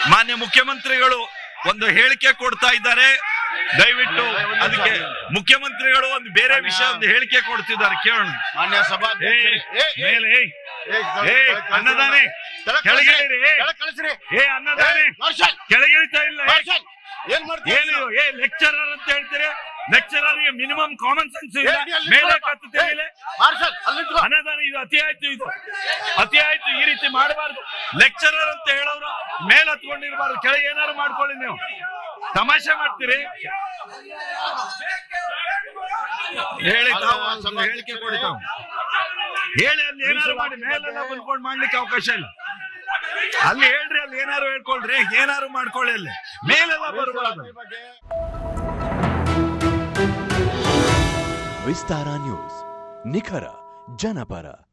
ಮಾನ್ಯ ಮುಖ್ಯಮಂತ್ರಿಗಳು ಒಂದು ಹೇಳಿಕೆ ಕೊಡ್ತಾ ಇದ್ದಾರೆ ದಯವಿಟ್ಟು ಅದಕ್ಕೆ ಮುಖ್ಯಮಂತ್ರಿಗಳು ಒಂದು ಬೇರೆ ವಿಷಯ ಒಂದು ಹೇಳಿಕೆ ಕೊಡ್ತಿದ್ದಾರೆ ಕೇಳೋಣ ಮಾನ್ಯ ಸಭಾ ಏ, ಮೇಲೆ ಏಯ್, ಏಯ್, ಅನ್ನದಾನೆ ಕೆಳಗೆ ಇರಿ. ಕಳಿಸ್ರಿ ಏ ಅನ್ನದಾನೆ ಮಾರ್ಷಲ್ ಕೆಳಗಿಳಿತಾ ಇಲ್ಲ ಏ, ಮಾರ್ಷಲ್ ಏನ್ ಮಾಡ್ತೀರಿ ಏನು ಏ ಲೆಕ್ಚರರ್ ಅಂತ ಹೇಳ್ತೀರಿ ಲೆಕ್ಚರರ್ ಮಿನಿಮಮ್ ಕಾಮನ್ ಸೆನ್ಸ್ ಇಲ್ಲ ಏ, ನೀ ಅಲ್ಲಿ ಮೇಲೆ ನಿಂತ್ಕೊ. ಕತ್ತುತ್ತೀರಿ ಮೇಲೆ ಮಾರ್ಷಲ್ ಅಲ್ಲಿ ನಿಂತ್ಕೊ. ಅನ್ನದಾನ ಇದು ಅತಿ ಆಯ್ತು ಇದು ಅತಿ ಆಯ್ತು ಈ ರೀತಿ ಮಾಡಬಾರ್ದು ಲೆಕ್ಚರರ್ ಅಂತ ಹೇಳೋರು ಮೇಲ್ ಹತ್ಕೊಂಡಿರ್ಬಾರ್ದು ಕೆಳಗೆ ಏನಾದ್ರು ಮಾಡ್ಕೊಳ್ಳಿ ನೀವು ತಮಾಷೆ ಮಾಡ್ತೀರಿ ಹೇಳಿ ತಾವು ಒಂದು ಹೇಳಿಕೆ ಕೊಡಿ ತಾವು ಹೇಳಿ ಅಲ್ಲಿ ಏನಾದ್ರು ಮಾಡಿ ಮೇಲೆಲ್ಲ ಬಂದ್ಕೊಂಡು ಮಾಡ್ಲಿಕ್ಕೆ ಅವಕಾಶ ಇಲ್ಲ ಅಲ್ಲಿ ಹೇಳ್ರಿ ಅಲ್ಲಿ ಏನಾರು ಹೇಳ್ಕೊಳ್ರಿ ಏನಾರು ಮಾಡ್ಕೊಳ್ಳಿ ಅಲ್ಲಿ ಮೇಲೆಲ್ಲ ಬರಬಾರ್ದು ವಿಸ್ತಾರ ನ್ಯೂಸ್ ನಿಖರ ಜನಪರ